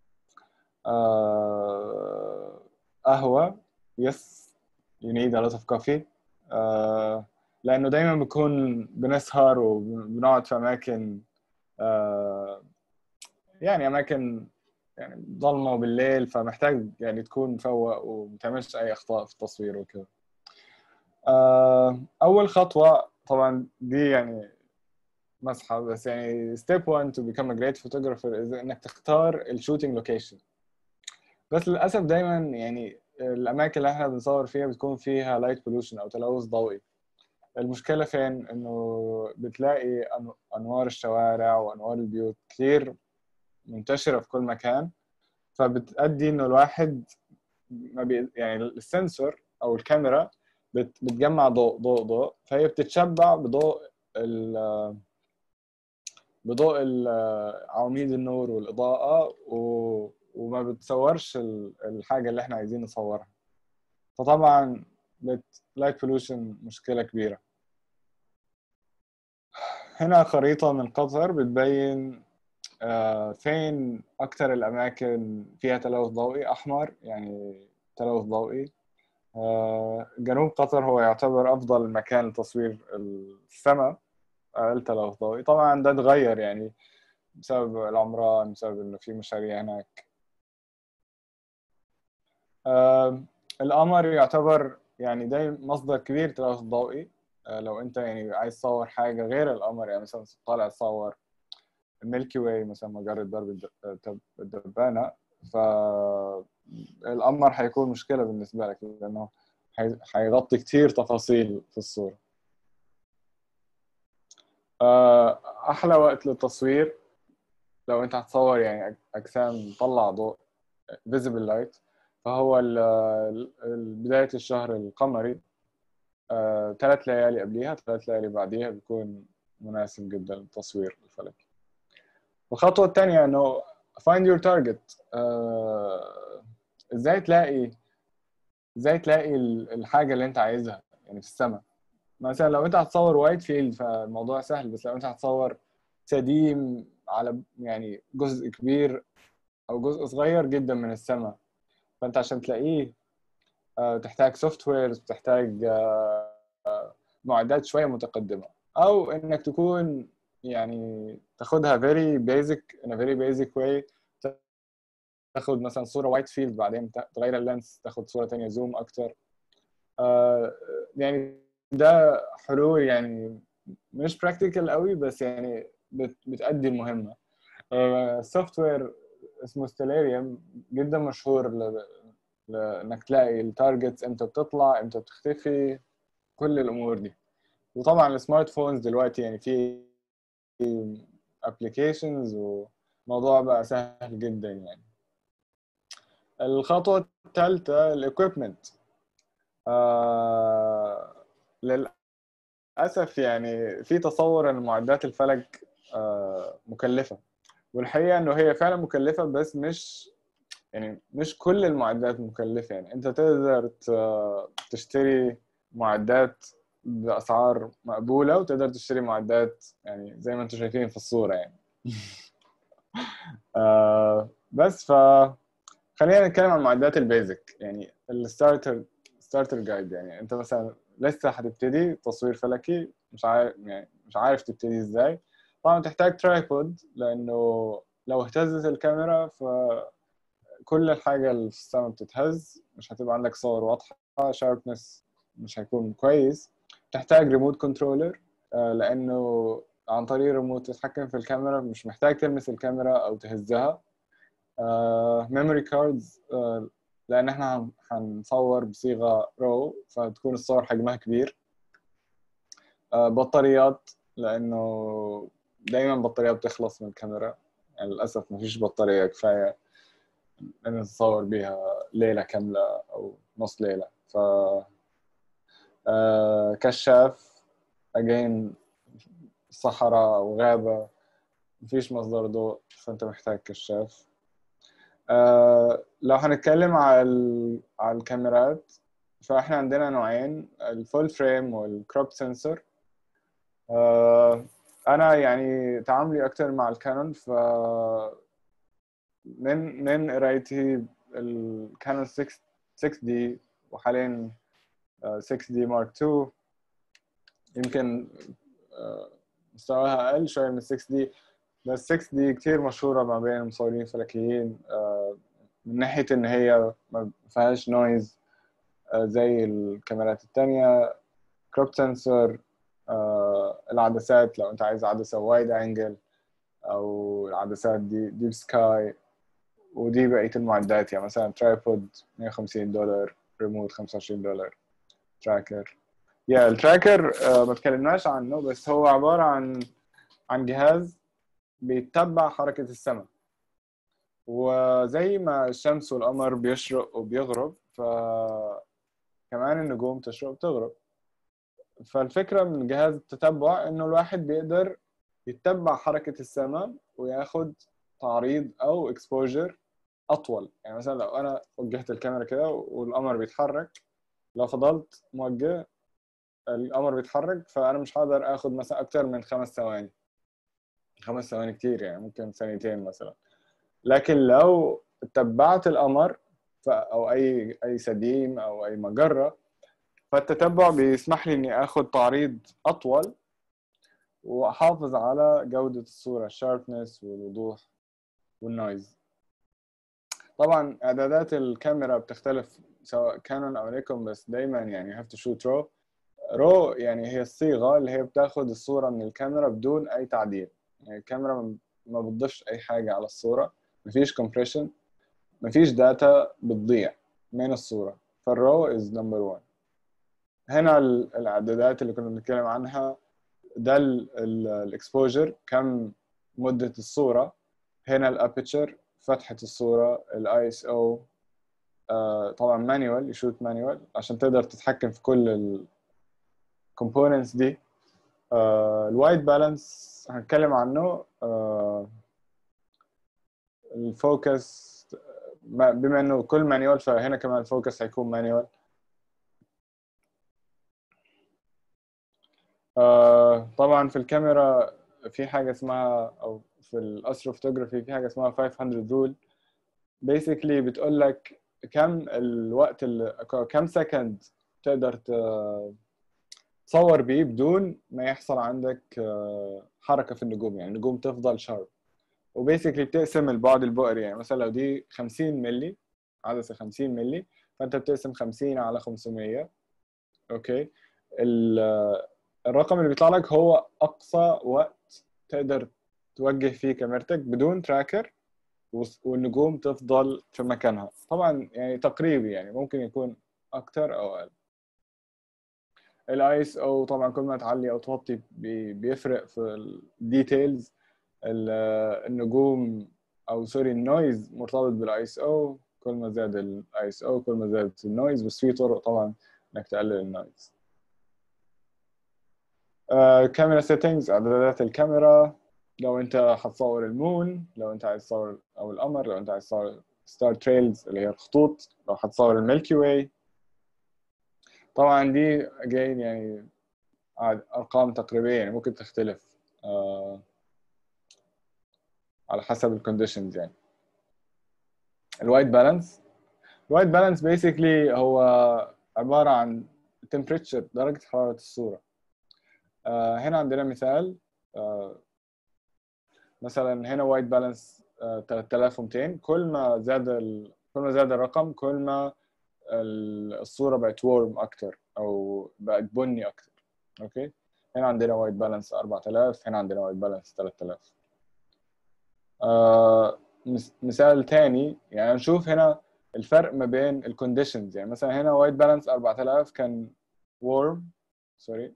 Uh, قهوة yes you need a lot of coffee uh, لأنه دايما بنكون بنسهر وبنقعد في أماكن uh, يعني أماكن يعني ضلمة وبالليل فمحتاج يعني تكون مفوق ومتعملش أي أخطاء في التصوير وكده uh, أول خطوة طبعا دي يعني مسحة بس يعني step one to become a great photographer is إنك تختار الشوتينج لوكيشن بس للأسف دايما يعني الأماكن اللي احنا بنصور فيها بتكون فيها لايت بولوشن أو تلوث ضوئي المشكلة فين؟ إنه بتلاقي أنوار الشوارع وأنوار البيوت كتير منتشرة في كل مكان فبتأدي إنه الواحد ما بي يعني السنسور أو الكاميرا بت بتجمع ضوء ضوء ضوء فهي بتتشبع بضوء ال بضوء عواميد النور والإضاءة و... وما بتصورش الحاجة اللي احنا عايزين نصورها فطبعا لايت بولوشن مشكلة كبيرة هنا خريطة من قطر بتبين فين أكتر الأماكن فيها تلوث ضوئي أحمر يعني تلوث ضوئي جنوب قطر هو يعتبر أفضل مكان لتصوير السماء أقل تلوث ضوئي طبعا ده اتغير يعني بسبب العمران بسبب إنه في مشاريع هناك القمر يعتبر يعني ده مصدر كبير تلوث ضوئي لو انت يعني عايز تصور حاجه غير القمر يعني مثلا طالع تصور الميلكي واي مثلا مجره درب الدبانه فالقمر هيكون مشكله بالنسبه لك لانه هيغطي كتير تفاصيل في الصوره احلى وقت للتصوير لو انت هتصور يعني اجسام تطلع ضوء فيزيبل لايت فهو بداية الشهر القمري ثلاث ليالي قبليها ثلاث ليالي بعديها بيكون مناسب جدا للتصوير الفلكي الخطوة الثانية انه find your target ازاي تلاقي ازاي تلاقي الحاجة اللي انت عايزها يعني في السماء مثلا لو انت هتصور وايت فيلد فالموضوع سهل بس لو انت هتصور سديم على يعني جزء كبير او جزء صغير جدا من السماء فانت عشان تلاقيه آه، تحتاج سوفت وير تحتاج آه، آه، معدات شويه متقدمه او انك تكون يعني تاخدها very basic in a very basic way تاخد مثلا صوره وايت فيلد بعدين ت- تغير اللينس تاخد صوره تانية زوم اكتر آه، يعني ده حلول يعني مش براكتيكال قوي بس يعني بت- بتأدي المهمه سوفت وير اسمه ستيلاريوم جدا مشهور ل- ل- انك تلاقي التارجتس امتى بتطلع امتى بتختفي كل الامور دي وطبعا السمارت فونز دلوقتي يعني في ابلكيشنز وموضوع بقى سهل جدا يعني الخطوة الثالثة الاكويبمنت آه للأسف يعني في تصور ان معدات الفلك آه مكلفة والحقيقة انه هي فعلا مكلفة بس مش يعني مش كل المعدات مكلفة يعني انت تقدر ت- تشتري معدات بأسعار مقبولة وتقدر تشتري معدات يعني زي ما انتم شايفين في الصورة يعني آه بس ف خلينا نتكلم عن معدات البيزك يعني الستارتر ستارتر جايد يعني انت مثلا لسه هتبتدي تصوير فلكي مش عارف يعني مش عارف تبتدي ازاي طبعا تحتاج ترايبود لانه لو اهتزت الكاميرا فكل الحاجة اللي في السماء بتتهز مش هتبقى عندك صور واضحة شاربنس مش هيكون كويس تحتاج ريموت كنترولر لانه عن طريق الريموت تتحكم في الكاميرا مش محتاج تلمس الكاميرا او تهزها ميموري كاردز لان احنا هن- هنصور بصيغه رو فتكون الصور حجمها كبير آه، بطاريات لانه دايما بطاريات بتخلص من الكاميرا يعني للاسف مفيش بطاريه كفايه ان نصور بيها ليله كامله او نص ليله ف آه، كشاف اجين صحراء او غابه مفيش مصدر ضوء فانت محتاج كشاف آه، لو هنتكلم على ال- على الكاميرات فاحنا عندنا نوعين الفول فريم والكروب سنسور انا يعني تعاملي اكتر مع الكانون ف من من قرايتي الكانون 6 6 دي وحاليا 6 دي مارك 2 يمكن آه، مستواها اقل شويه من 6 دي بس 6 دي كتير مشهوره ما بين المصورين الفلكيين آه، من ناحيه ان هي ما فيهاش نويز زي الكاميرات التانية كروب سنسور العدسات لو انت عايز عدسة وايد انجل او العدسات دي ديب سكاي ودي بقية المعدات يعني مثلا ترايبود 150 دولار ريموت 25 دولار تراكر يا التراكر آه، ما تكلمناش عنه بس هو عبارة عن عن جهاز بيتبع حركة السماء وزي ما الشمس والقمر بيشرق وبيغرب ف كمان النجوم تشرق وتغرب فالفكرة من جهاز التتبع إنه الواحد بيقدر يتبع حركة السماء وياخد تعريض أو اكسبوجر أطول يعني مثلا لو أنا وجهت الكاميرا كده والقمر بيتحرك لو فضلت موجه القمر بيتحرك فأنا مش هقدر آخد مثلا أكتر من خمس ثواني خمس ثواني كتير يعني ممكن ثانيتين مثلا لكن لو تبعت القمر ف- أو أي أي سديم أو أي مجرة فالتتبع بيسمح لي اني اخد تعريض اطول واحافظ على جودة الصورة الشاربنس والوضوح والنويز طبعا اعدادات الكاميرا بتختلف سواء كانون او نيكون بس دايما يعني have to shoot raw رو يعني هي الصيغة اللي هي بتاخد الصورة من الكاميرا بدون أي تعديل يعني الكاميرا ما- ما بتضيفش أي حاجة على الصورة مفيش compression مفيش داتا بتضيع من الصورة فالرو is number one هنا ال- الاعدادات اللي كنا بنتكلم عنها ده الاكسبوجر كم مدة الصورة هنا الابيتشر فتحة الصورة الاي اس او طبعا مانيوال يشوت مانيوال عشان تقدر تتحكم في كل الكومبوننتس دي الوايت بالانس هنتكلم عنه آه، الفوكس ما- بما انه كل مانيوال فهنا كمان الفوكس هيكون مانيوال آه، طبعا في الكاميرا في حاجه اسمها او في الاستروفوتوغرافي في حاجه اسمها 500 رول basically بتقول لك كم الوقت اللي كم سكند تقدر ت- تصور بيه بدون ما يحصل عندك آه، حركه في النجوم يعني النجوم تفضل شارب وبيسكلي بتقسم البعد البؤري يعني مثلا لو دي 50 ملي عدسه 50 ملي فانت بتقسم 50 على 500 اوكي ال- الرقم اللي بيطلع لك هو اقصى وقت تقدر توجه فيه كاميرتك بدون تراكر وس- والنجوم تفضل في مكانها طبعا يعني تقريبي يعني ممكن يكون اكتر او اقل الاي اس او طبعا كل ما تعلي او توطي بي- بيفرق في الديتيلز النجوم او سوري النويز مرتبط بالاي اس او كل ما زاد الاي اس او كل ما زادت النويز بس في طرق طبعا انك تقلل النويز كاميرا سيتنجز اعدادات الكاميرا لو انت هتصور المون لو انت عايز تصور او القمر لو انت عايز تصور ستار تريلز اللي هي الخطوط لو هتصور الميلكي واي طبعا دي again يعني عاد- ارقام تقريبيه يعني ممكن تختلف آه، على حسب الكونديشنز يعني الوايت بالانس الوايت بالانس بيسكلي هو عباره عن temperature درجه حراره الصوره آه، هنا عندنا مثال آه، مثلا هنا وايت بالانس 3200 كل ما زاد ال... كل ما زاد الرقم كل ما ال- الصوره بقت وورم اكتر او بقت بني اكتر اوكي هنا عندنا وايت بالانس 4000 هنا عندنا وايت بالانس 3000 آه مس- مثال تاني يعني نشوف هنا الفرق ما بين الكونديشنز يعني مثلا هنا وايت بالانس 4000 كان وورم سوري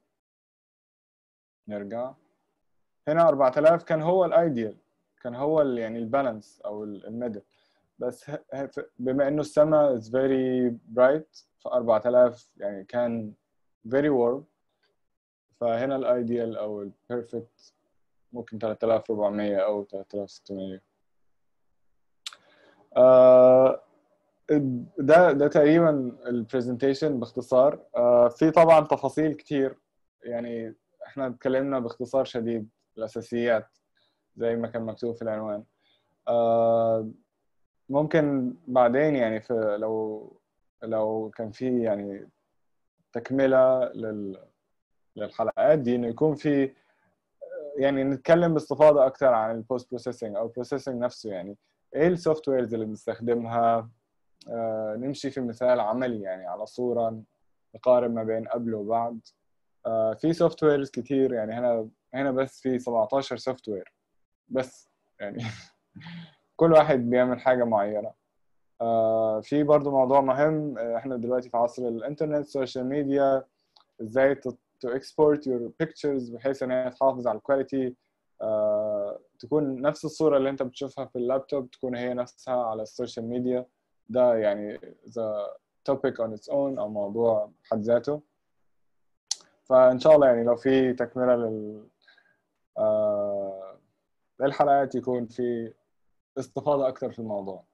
نرجع هنا 4000 كان هو الايديال كان هو ال- يعني البالانس او الميدل بس ه- ه- ف- بما انه السماء is very bright ف 4000 يعني كان very warm فهنا الايديال او البيرفكت ممكن 3400 او 3600 آه، ده ده تقريبا البرزنتيشن باختصار آه، في طبعا تفاصيل كتير يعني احنا اتكلمنا باختصار شديد الاساسيات زي ما كان مكتوب في العنوان آه، ممكن بعدين يعني في لو لو كان في يعني تكملة لل للحلقات دي انه يكون في يعني نتكلم باستفاضة أكثر عن البوست بروسيسنج أو البروسيسنج نفسه يعني إيه السوفت ويرز اللي بنستخدمها آه، نمشي في مثال عملي يعني على صورة نقارن ما بين قبل وبعد آه، في سوفت ويرز كتير يعني هنا هنا بس في 17 سوفت وير بس يعني كل واحد بيعمل حاجة معينة آه، في برضو موضوع مهم آه، احنا دلوقتي في عصر الانترنت سوشيال ميديا ازاي تو اكسبورت يور بيكتشرز بحيث ان هي تحافظ على الكواليتي آه، تكون نفس الصورة اللي انت بتشوفها في اللابتوب تكون هي نفسها على السوشيال ميديا ده يعني the topic on its own او موضوع بحد ذاته فان شاء الله يعني لو في تكملة لل آه، للحلقات يكون في استفاضة أكثر في الموضوع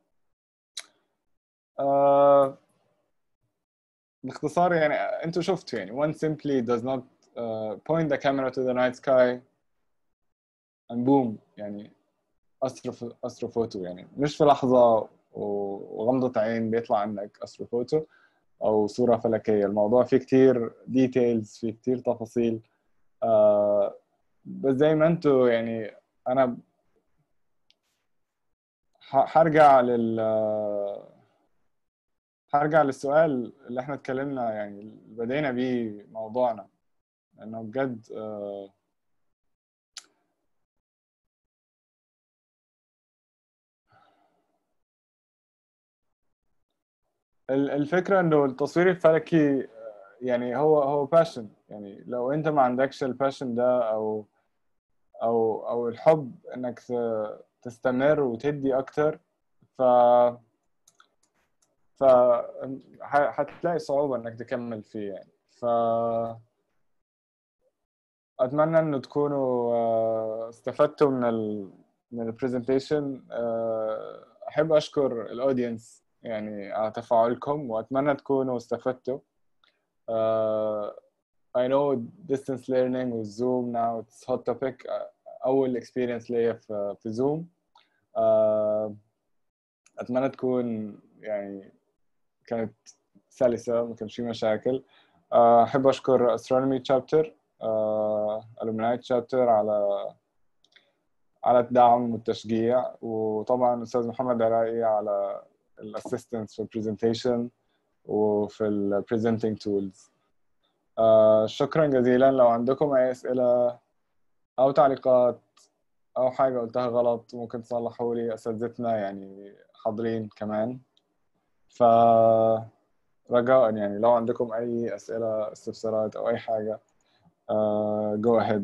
آه، باختصار يعني انتوا شفتوا يعني one simply does not uh, point the camera to the night sky and boom يعني استرو استروفوتو يعني مش في لحظة و- وغمضة عين بيطلع عندك استروفوتو أو صورة فلكية الموضوع فيه كتير ديتيلز فيه كتير تفاصيل آه بس زي ما انتوا يعني أنا ح- حرجع لل هرجع للسؤال اللي احنا اتكلمنا يعني اللي بدينا بيه موضوعنا انه بجد آه، ال- الفكرة انه التصوير الفلكي آه، يعني هو هو باشن يعني لو انت ما عندكش الباشن ده او او او الحب انك ت- تستمر وتدي اكتر ف ف ه- هتلاقي صعوبة انك تكمل فيه يعني ف اتمنى انه تكونوا آه، استفدتوا من ال من البرزنتيشن احب اشكر الاودينس يعني على تفاعلكم واتمنى تكونوا استفدتوا آه، I know distance learning with Zoom now it's hot topic آه، اول اكسبيرينس ليا في في زوم آه، اتمنى تكون يعني كانت سلسه ما كانش في مشاكل آه، احب اشكر astronomy chapter آه، alumni chapter على على الدعم والتشجيع وطبعا استاذ محمد عراقي على الاسيستنس في البرزنتيشن وفي البرزنتنج تولز شكرا جزيلا لو عندكم اي اسئله او تعليقات او حاجه قلتها غلط ممكن تصلحوا لي اساتذتنا يعني حاضرين كمان ف رجاء يعني لو عندكم اي اسئله استفسارات او اي حاجه uh, go ahead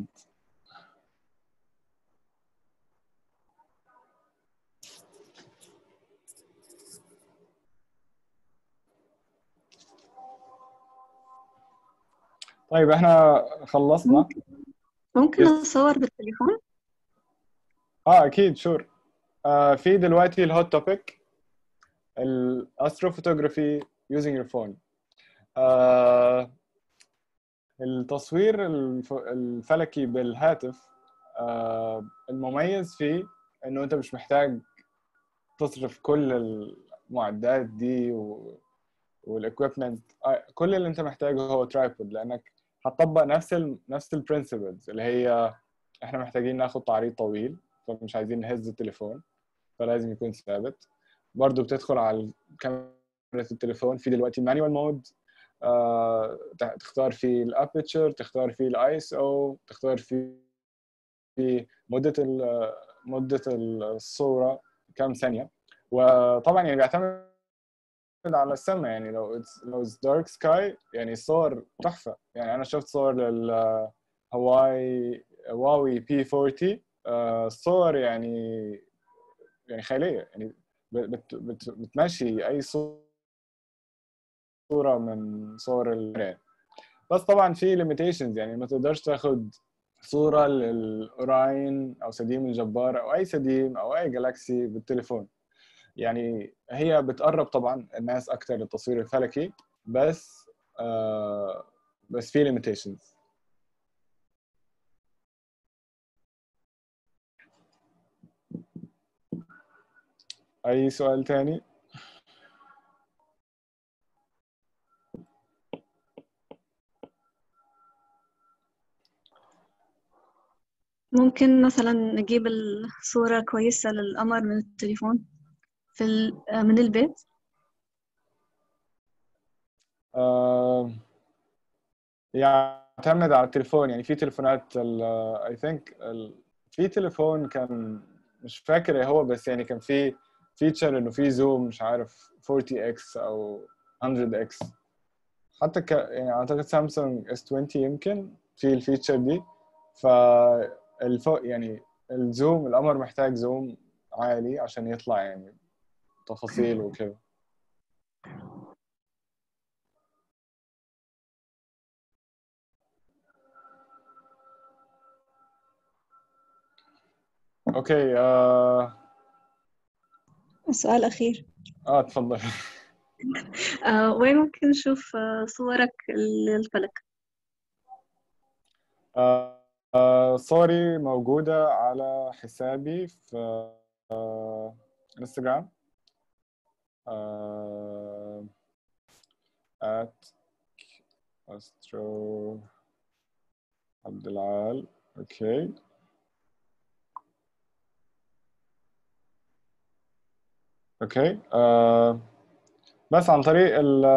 طيب احنا خلصنا ممكن يس. أصور بالتليفون؟ اه اكيد شور آه في دلوقتي الهوت توبيك الاستروفوتوغرافي using your phone آه التصوير الف- الفلكي بالهاتف آه المميز فيه انه انت مش محتاج تصرف كل المعدات دي و... والاكويبمنت كل اللي انت محتاجه هو ترايبود لانك هتطبق نفس ال... نفس البرنسبلز اللي هي احنا محتاجين ناخد تعريض طويل فمش عايزين نهز التليفون فلازم يكون ثابت برضو بتدخل على كاميرا التليفون في دلوقتي مانيوال مود تختار فيه الابيتشر تختار فيه الاي اس او تختار فيه في مده ال- مده الصوره كم ثانيه وطبعا يعني بيعتمد على السما يعني لو it's- لو دارك سكاي يعني الصور تحفه يعني انا شفت صور لل هواي هواوي بي 40 آه، الصور يعني يعني خياليه يعني بت بت بتمشي اي صوره من صور البنات بس طبعا في ليميتيشنز يعني ما تقدرش تاخد صوره للاوراين او سديم الجبار او اي سديم او اي جالاكسي بالتليفون يعني هي بتقرب طبعا الناس اكثر للتصوير الفلكي بس آه بس في ليميتيشنز اي سؤال تاني ممكن مثلا نجيب الصورة كويسة للقمر من التليفون في ال... آه، من البيت آه يعتمد على التليفون يعني في تليفونات اي ثينك في تليفون كان مش فاكر ايه هو بس يعني كان في فيتشر انه في زوم مش عارف 40 اكس او 100 اكس حتى ك يعني اعتقد سامسونج اس 20 يمكن في الفيتشر دي فالفوق يعني الزوم القمر محتاج زوم عالي عشان يطلع يعني تفاصيل وكده اوكي اه, سؤال أخير آه تفضل آه وين ممكن نشوف آه صورك للفلك آه آه صوري موجودة على حسابي في آه انستغرام آه at astro عبد العال اوكي اوكي آه بس عن طريق ال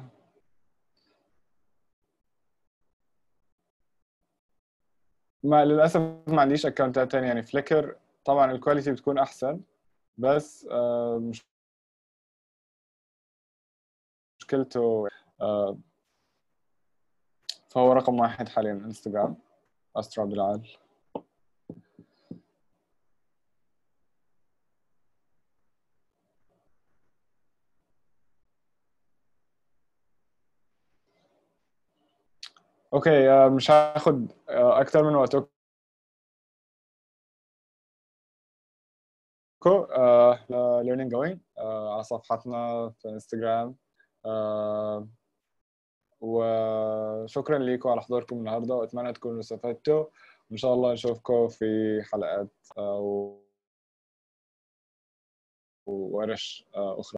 ما للاسف ما عنديش اكونتات تانية يعني فليكر طبعا الكواليتي بتكون احسن بس آه مش مشكلته آه فهو رقم واحد حاليا انستغرام استرو عبد العال اوكي آه مش هاخد آه اكتر من وقتكم آه learning going آه على صفحتنا في انستغرام آه وشكرا لكم على حضوركم النهارده واتمنى تكونوا استفدتوا ان شاء الله نشوفكم في حلقات آه، و- وورش آه، اخرى